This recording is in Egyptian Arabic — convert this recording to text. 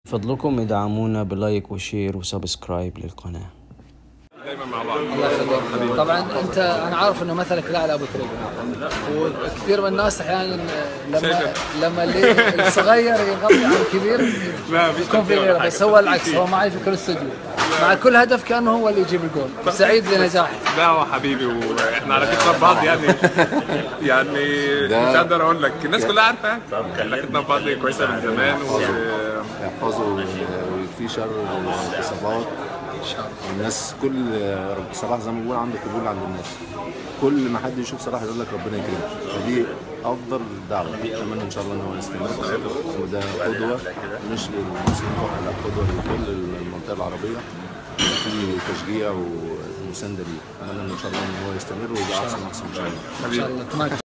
فضلكم ادعمونا بلايك وشير وسبسكرايب للقناة دايما مع بعض الله يخليك طبعا انت انا عارف انه مثلك الاعلى ابو تريبه وكثير من الناس احيانا لما شايفه. لما اللي الصغير يغطي على الكبير لا فيش يكون في تغطية ولا غيره بس حاجة. هو العكس هو معي في كل استوديو مع كل هدف كانه هو اللي يجيب الجول سعيد لنجاحه لا هو حبيبي واحنا علاقتنا ببعض يعني يعني مش قادر اقول لك الناس كلها عارفه يعني علاقتنا ببعض كويسه من زمان و يحفظه ويكفيه شر الاصابات ان شاء الله الناس كل صلاح زي ما بقول عنده قبول عند الناس كل ما حد يشوف صلاح يقول لك ربنا يكرمه فدي افضل دعوه اتمنى ان شاء الله ان هو يستمر وده قدوه مش للمسلمين فقط لا قدوه لكل المنطقه العربيه في تشجيع ومسانده ليه اتمنى ان شاء الله ان هو يستمر ويبقى احسن واحسن ان شاء الله ان شاء الله تمام